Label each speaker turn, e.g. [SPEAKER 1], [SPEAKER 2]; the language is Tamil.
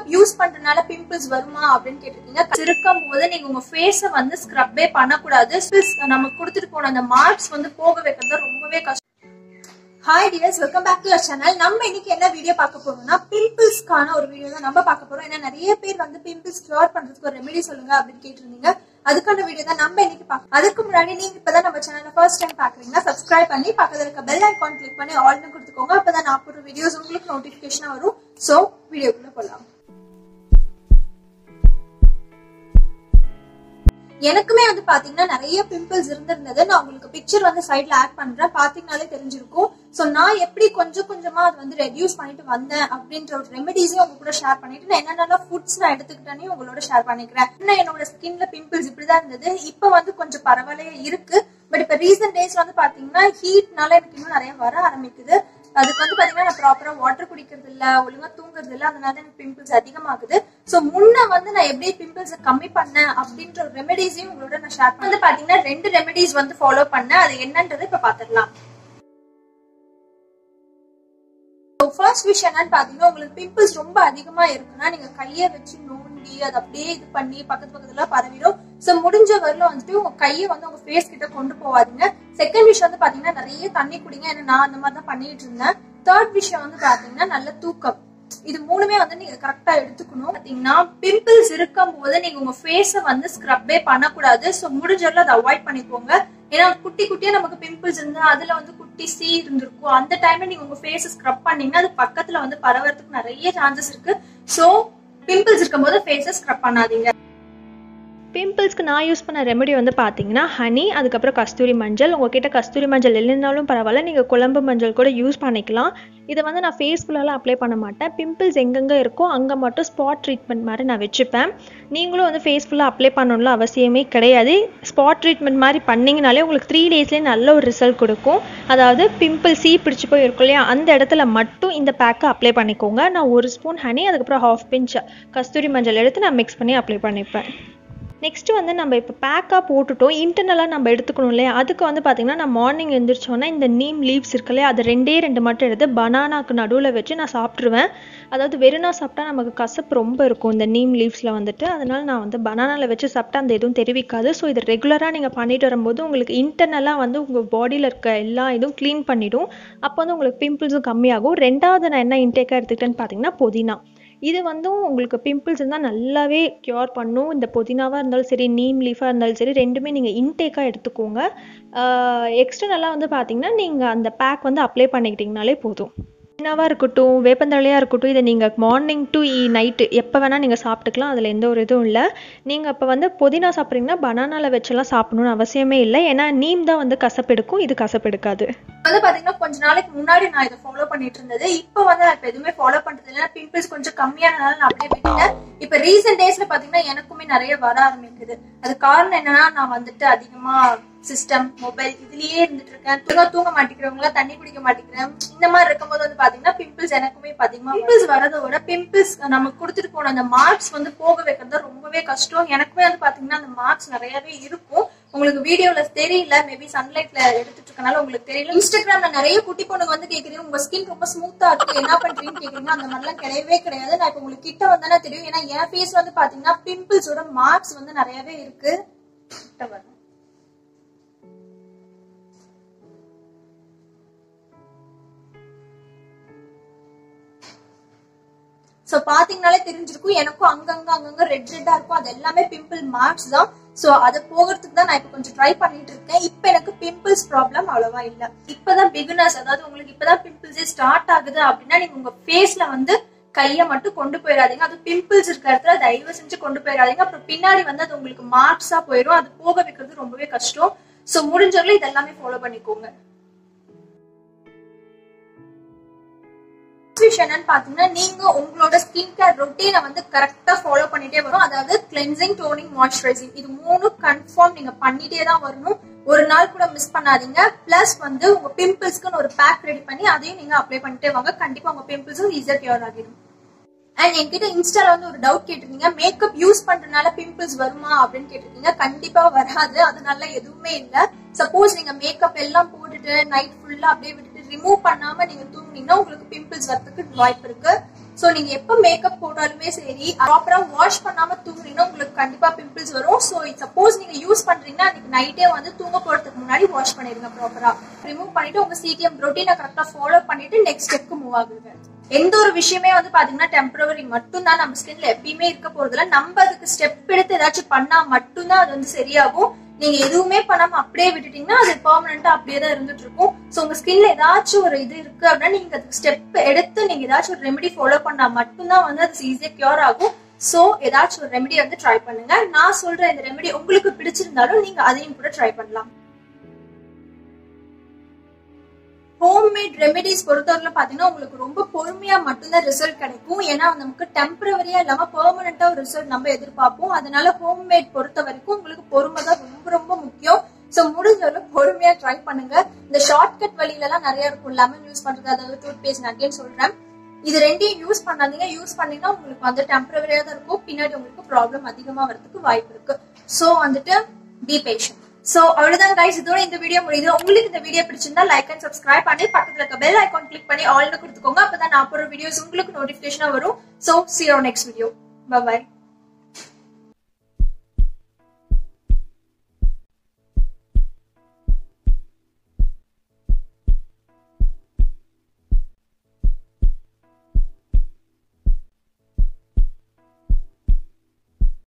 [SPEAKER 1] யூஸ் பண்றதுனால பிம்பிள்ஸ் வருமா அப்படின்னு கேட்டிருக்கீங்க இருக்கும் போது நீங்க உங்க ஃபேஸ வந்து ஸ்க்ரப்பே பண்ணக்கூடாது Pimples நம்ம கொடுத்துட்டு போன அந்த மார்க்ஸ் வந்து போக வைக்கிறது ரொம்பவே கஷ்டம் hi dears welcome back to channel நம்ம இன்னைக்கு என்ன வீடியோ பார்க்க போறோம்னா பிம்பிள்ஸ்க்கான ஒரு வீடியோ தான் நம்ம பார்க்க போறோம் ஏன்னா நிறைய பேர் வந்து பிம்பிள்ஸ் கியூர் பண்றதுக்கு ஒரு ரெமெடி சொல்லுங்க அப்படின்னு கேட்டிருந்தீங்க அதுக்கான வீடியோ தான் நம்ம இன்னைக்கு பார்க்க அதுக்கு முன்னாடி நீங்க இப்பதான் நம்ம சேனலை ஃபர்ஸ்ட் டைம் பாக்குறீங்கன்னா சப்ஸ்கிரைப் பண்ணி பக்கத்துல இருக்க பெல் ஐகான் கிளிக் பண்ணி ஆல்னு கொடுத்துக்கோங்க அப்பதான் நான் போடுற வீடியோஸ் உங்களுக்கு நோட்டிபிகேஷனா வரும் சோ வீடியோக்குள்ள போலாம் எனக்குமே வந்து பாத்தீங்கன்னா நிறைய பிம்பிள்ஸ் இருந்திருந்தது நான் உங்களுக்கு பிக்சர் வந்து சைட்ல ஆட் பண்றேன் பாத்தீங்கனாலே தெரிஞ்சிருக்கும் சோ நான் எப்படி கொஞ்சம் கொஞ்சமா அது வந்து ரெடியூஸ் பண்ணிட்டு வந்தேன் அப்படின்ற ஒரு ரெமெடிஸையும் உங்க கூட ஷேர் பண்ணிட்டு நான் என்னென்ன ஃபுட்ஸ் நான் எடுத்துக்கிட்டேனே உங்களோட ஷேர் பண்ணிக்கிறேன் இன்னும் என்னோட ஸ்கின்ல பிம்பிள்ஸ் இப்படிதான் இருந்தது இப்ப வந்து கொஞ்சம் பரவாயில்லையே இருக்கு பட் இப்ப ரீசன்ட் டேஸ் வந்து பாத்தீங்கன்னா ஹீட்னால எனக்கு இன்னும் நிறைய வர ஆரம்பிக்குது அதுக்கு வந்து பாத்தீங்கன்னா நான் ப்ராப்பரா வாட்டர் குடிக்கிறது இல்ல ஒழுங்கா தூங்குறது இல்ல அதனால எனக்கு பிம்பிள்ஸ் அதிகமாகுது சோ முன்ன வந்து நான் எப்படி பிம்பிள்ஸ் கம்மி பண்ணேன் அப்படின்ற ஒரு ரெமெடிஸையும் உங்களோட நான் ஷேர் வந்து பாத்தீங்கன்னா ரெண்டு ரெமெடிஸ் வந்து ஃபாலோ பண்ணேன் அது என்னன்றது இப்ப பாத்துடலாம் ஃபர்ஸ்ட் விஷயம் என்னன்னு பாத்தீங்கன்னா உங்களுக்கு பிம்பிள்ஸ் ரொம்ப அதிகமா இருக்குன்னா நீங்க கைய வச்சு நோண்டி அதை அப்படியே இது பண்ணி பக்கத்து பக்கத்துல பரவிடும் சோ முடிஞ்ச வரல வந்துட்டு உங்க கையை வந்து உங்க ஃபேஸ் கிட்ட கொண்டு போவாதீங்க செகண்ட் விஷயம் வந்து பாத்தீங்கன்னா நிறைய தண்ணி குடிங்க ஏன்னா நான் அந்த மாதிரி தான் பண்ணிட்டு இருந்தேன் தேர்ட் விஷயம் வந்து பாத்தீங்கன்னா நல்ல தூக்கம் இது மூணுமே வந்து நீங்க கரெக்டா எடுத்துக்கணும் பாத்தீங்கன்னா பிம்பிள்ஸ் இருக்கும் போது நீங்க உங்க ஃபேஸ வந்து ஸ்க்ரப்பே பண்ணக்கூடாது சோ முடிஞ்சவரை அதை அவாய்ட் பண்ணிக்கோங்க ஏன்னா குட்டி குட்டியா நமக்கு பிம்பிள்ஸ் இருந்தா அதுல வந்து குட்டி சீ இருந்திருக்கும் அந்த டைம்ல நீங்க உங்க ஃபேஸ் ஸ்க்ரப் பண்ணீங்கன்னா அது பக்கத்துல வந்து பரவறதுக்கு நிறைய சான்சஸ் இருக்கு சோ பிம்பிள்ஸ் இருக்கும்போது ஃபேஸ ஸ்க்ரப் பண்ணாதீங்க
[SPEAKER 2] பிம்பிள்ஸ்க்கு நான் யூஸ் பண்ண ரெமெடி வந்து பார்த்தீங்கன்னா ஹனி அதுக்கப்புறம் கஸ்தூரி மஞ்சள் உங்ககிட்ட கஸ்தூரி மஞ்சள் இல்லைனாலும் பரவாயில்ல நீங்கள் குழம்பு மஞ்சள் கூட யூஸ் பண்ணிக்கலாம் இதை வந்து நான் ஃபேஸ் ஃபுல்லாலாம் அப்ளை பண்ண மாட்டேன் பிம்பிள்ஸ் எங்கெங்கே இருக்கோ அங்கே மட்டும் ஸ்பாட் ட்ரீட்மெண்ட் மாதிரி நான் வச்சுப்பேன் நீங்களும் வந்து ஃபேஸ் ஃபுல்லாக அப்ளை பண்ணணும்ல அவசியமே கிடையாது ஸ்பாட் ட்ரீட்மெண்ட் மாதிரி பண்ணிங்கனாலே உங்களுக்கு த்ரீ டேஸ்லேயே நல்ல ஒரு ரிசல்ட் கொடுக்கும் அதாவது பிம்பிள் சீ பிடிச்சி போய் இருக்கும் இல்லையா அந்த இடத்துல மட்டும் இந்த பேக்கை அப்ளை பண்ணிக்கோங்க நான் ஒரு ஸ்பூன் ஹனி அதுக்கப்புறம் ஹாஃப் பிஞ்ச் கஸ்தூரி மஞ்சள் எடுத்து நான் மிக்ஸ் பண்ணி அப்ளை பண்ணிப்பேன் நெக்ஸ்ட்டு வந்து நம்ம இப்போ பேக்காக போட்டுட்டோம் இன்டர்னலாக நம்ம எடுத்துக்கணும் இல்லையா அதுக்கு வந்து பார்த்திங்கன்னா நான் மார்னிங் எழுந்திரிச்சோன்னா இந்த நீம் லீவ்ஸ் இருக்கு இல்லையா அது ரெண்டே ரெண்டு மட்டும் எடுத்து பனானாக்கு நடுவில் வச்சு நான் சாப்பிட்ருவேன் அதாவது வெறுனா சாப்பிட்டா நமக்கு கசப்பு ரொம்ப இருக்கும் இந்த நீம் லீவ்ஸில் வந்துட்டு அதனால் நான் வந்து பனானாவில் வச்சு சாப்பிட்டா அந்த எதுவும் தெரிவிக்காது ஸோ இது ரெகுலராக நீங்கள் பண்ணிட்டு வரும்போது உங்களுக்கு இன்டர்னலாக வந்து உங்கள் பாடியில் இருக்க எல்லா இதுவும் க்ளீன் பண்ணிவிடும் அப்போ வந்து உங்களுக்கு பிம்பிள்ஸும் கம்மியாகும் ரெண்டாவது நான் என்ன இன்டேக்காக எடுத்துக்கிட்டேன்னு பார்த்தீங்கன்னா புதினா இது வந்து உங்களுக்கு பிம்பிள்ஸ் இருந்தால் நல்லாவே க்யூர் பண்ணும் இந்த புதினாவாக இருந்தாலும் சரி நீம் லீஃபாக இருந்தாலும் சரி ரெண்டுமே நீங்கள் இன்டேக்காக எடுத்துக்கோங்க எக்ஸ்டர்னலாக வந்து பார்த்தீங்கன்னா நீங்கள் அந்த பேக் வந்து அப்ளை பண்ணிக்கிட்டிங்கனாலே போதும் புதினாவாக இருக்கட்டும் வேப்பந்தழையாக இருக்கட்டும் இதை நீங்கள் மார்னிங் டு ஈ நைட்டு எப்போ வேணால் நீங்கள் சாப்பிட்டுக்கலாம் அதில் எந்த ஒரு இதுவும் இல்லை நீங்கள் இப்போ வந்து புதினா சாப்பிட்றீங்கன்னா பனானாவில் வச்செல்லாம் சாப்பிடணும்னு அவசியமே இல்லை ஏன்னா நீம் தான் வந்து கசப்பெடுக்கும் இது கசப்பெடுக்காது
[SPEAKER 1] வந்து பாத்தீங்கன்னா கொஞ்ச நாளைக்கு முன்னாடி நான் இதை ஃபாலோ பண்ணிட்டு இருந்தது இப்போ வந்து நான் இப்ப எதுவுமே ஃபாலோ பண்றது இல்ல பிம்பிள்ஸ் கொஞ்சம் கம்மியானனால நான் அப்படியே விட்டுட்டேன் இப்ப ரீசெண்ட் டேஸ்ல பாத்தீங்கன்னா எனக்குமே நிறைய வர ஆரம்பிக்குது அது காரணம் என்னன்னா நான் வந்துட்டு அதிகமா சிஸ்டம் மொபைல் இதுலயே இருந்துட்டு இருக்கேன் தூங்க தூங்க மாட்டேங்கிறவங்க தண்ணி குடிக்க மாட்டேங்கிறேன் இந்த மாதிரி இருக்கும்போது வந்து பாத்தீங்கன்னா பிம்பிள்ஸ் எனக்குமே இப்ப அதிகமா பிம்பிள்ஸ் வரதை விட பிம்பிள்ஸ் நம்ம கொடுத்துட்டு போன அந்த மார்க்ஸ் வந்து போக வைக்கிறது ரொம்பவே கஷ்டம் எனக்குமே வந்து பாத்தீங்கன்னா அந்த மார்க்ஸ் நிறையவே இருக்கும் உங்களுக்கு வீடியோல தெரியல மேபி சன்லைட்ல எடுத்துட்டு இருக்கனால உங்களுக்கு தெரியல இன்ஸ்டாகிராம்ல நிறைய குட்டி பொண்ணுங்க வந்து கேக்குறீங்க உங்க ஸ்கின் ரொம்ப ஸ்மூத்தா இருக்கு என்ன பண்றீங்கன்னு கேக்குறீங்க அந்த மாதிரிலாம் கிடையவே கிடையாது நான் இப்ப உங்களுக்கு கிட்ட வந்தானே தெரியும் ஏன்னா என் ஃபேஸ் வந்து பாத்தீங்கன்னா பிம்பிள்ஸோட மார்க்ஸ் வந்து நிறையவே இருக்கு கிட்ட வரேன். சோ பாத்தீங்கனாலே தெரிஞ்சிருக்கும் எனக்கும் அங்கங்க அங்கங்க ரெட் ரெட்டா இருக்கும் அது எல்லாமே பிம்பிள் மார்க்ஸ் தான் சோ அது போகிறதுக்கு தான் நான் இப்ப கொஞ்சம் ட்ரை பண்ணிட்டு இருக்கேன் இப்ப எனக்கு பிம்பிள்ஸ் ப்ராப்ளம் அவ்வளவா இல்ல இப்பதான் பிகினர்ஸ் அதாவது உங்களுக்கு இப்பதான் பிம்பிள்ஸே ஸ்டார்ட் ஆகுது அப்படின்னா நீங்க உங்க ஃபேஸ்ல வந்து கைய மட்டும் கொண்டு போயிடாதீங்க அது பிம்பிள்ஸ் இருக்க இடத்துல தயவு செஞ்சு கொண்டு போயிடாதீங்க அப்புறம் பின்னாடி வந்து அது உங்களுக்கு மார்க்ஸா போயிடும் அது போக வைக்கிறது ரொம்பவே கஷ்டம் சோ முடிஞ்சவரை இதெல்லாமே ஃபாலோ பண்ணிக்கோங்க விஷயம் என்னன்னு பாத்தீங்கன்னா நீங்க உங்களோட ஸ்கின் கேர் ரொட்டீனை வந்து கரெக்டா ஃபாலோ பண்ணிட்டே வரும் அதாவது கிளென்சிங் டோனிங் மாய்ஸ்சரைசிங் இது மூணு கன்ஃபார்ம் நீங்க பண்ணிட்டே தான் வரணும் ஒரு நாள் கூட மிஸ் பண்ணாதீங்க பிளஸ் வந்து உங்க பிம்பிள்ஸ்க்குன்னு ஒரு பேக் ரெடி பண்ணி அதையும் நீங்க அப்ளை பண்ணிட்டே வாங்க கண்டிப்பா உங்க பிம்பிள்ஸும் ஈஸியா கியூர் ஆகிடும் அண்ட் என்கிட்ட இன்ஸ்டால வந்து ஒரு டவுட் கேட்டிருந்தீங்க மேக்கப் யூஸ் பண்றதுனால பிம்பிள்ஸ் வருமா அப்படின்னு கேட்டிருக்கீங்க கண்டிப்பா வராது அதனால எதுவுமே இல்ல சப்போஸ் நீங்க மேக்கப் எல்லாம் போட்டுட்டு நைட் ஃபுல்லா அப்படியே விட்டுட்டு ரிமூவ் பண்ணாம நீங்க தூங்குனீங்கன்னா உங்களுக்கு பிம்பிள்ஸ் வரதுக்கு வாய்ப்பு இருக்கு சோ நீங்க எப்ப மேக்கப் போட்டாலுமே சரி ப்ராப்பரா வாஷ் பண்ணாம தூங்குறீங்கன்னா உங்களுக்கு கண்டிப்பா பிம்பிள்ஸ் வரும் சோ சப்போஸ் நீங்க யூஸ் பண்றீங்கன்னா அன்னைக்கு நைட்டே வந்து தூங்க போறதுக்கு முன்னாடி வாஷ் பண்ணிடுங்க ப்ராப்பரா ரிமூவ் பண்ணிட்டு உங்க சிடிஎம் ரொட்டீனை கரெக்டா ஃபாலோ பண்ணிட்டு நெக்ஸ்ட் ஸ்டெப்க்கு மூவ் ஆகுங்க எந்த ஒரு விஷயமே வந்து பாத்தீங்கன்னா டெம்பரவரி மட்டும் தான் நம்ம ஸ்கின்ல எப்பயுமே இருக்க போறதுல நம்ம அதுக்கு ஸ்டெப் எடுத்து ஏதாச்சும் பண்ணா மட்டும்தான் அது வந்து சரியாகும் நீங்க எதுவுமே பண்ணாம அப்படியே விட்டுட்டீங்கன்னா அது பெர்மனண்டா அப்படியே தான் இருந்துட்டு இருக்கும் சோ உங்க ஸ்கின்ல ஏதாச்சும் ஒரு இது இருக்கு அப்படின்னா நீங்க அதுக்கு ஸ்டெப் எடுத்து நீங்க ஏதாச்சும் ஒரு ரெமெடி ஃபாலோ பண்ணா மட்டும்தான் வந்து அது ஈஸியா கியூர் ஆகும் சோ ஏதாச்சும் ஒரு ரெமெடி வந்து ட்ரை பண்ணுங்க நான் சொல்ற இந்த ரெமெடி உங்களுக்கு பிடிச்சிருந்தாலும் நீங்க அதையும் கூட ட்ரை பண்ணலாம் ஹோம்மேட் ரெமெடிஸ் பொறுத்தவரையில பாத்தீங்கன்னா உங்களுக்கு ரொம்ப பொறுமையா மட்டும்தான் ரிசல்ட் கிடைக்கும் ஏன்னா நமக்கு டெம்பரவரியா இல்லாம பெர்மனண்டா ஒரு ரிசல்ட் நம்ம எதிர்பார்ப்போம் அதனால ஹோம்மேட் பொறுத்த வரைக்கும் உங்களுக்கு பொறுமை தான் ரொம்ப ரொம்ப முக்கியம் சோ முடிஞ்ச அளவு பொறுமையா ட்ரை பண்ணுங்க இந்த ஷார்ட்கட் வழியில எல்லாம் நிறைய இருக்கும் லெமன் யூஸ் பண்றது அதாவது டூத் பேஸ்ட் நான் again சொல்றேன் இது ரெண்டையும் யூஸ் பண்ணாதீங்க யூஸ் பண்ணீங்கன்னா உங்களுக்கு வந்து டெம்பரவரியா தான் இருக்கும் பின்னாடி உங்களுக்கு ப்ராப்ளம் அதிகமா வரதுக்கு வாய்ப்பு இருக்கு சோ வந்துட்டு பி பேஷன் சோ அவ்வளவுதான் கைஸ் இதோட இந்த வீடியோ முடியுது உங்களுக்கு இந்த வீடியோ பிடிச்சிருந்தா லைக் அண்ட் சப்ஸ்கிரைப் பண்ணி பக்கத்துல இருக்க பெல் ஐகான் கிளிக் பண்ணி ஆல்னு கொடுத்துக்கோங்க அப்பதான் நான் போற வீடியோஸ் உங்களுக்கு நோட்டிபிகேஷனா வரும் so see you on next video bye bye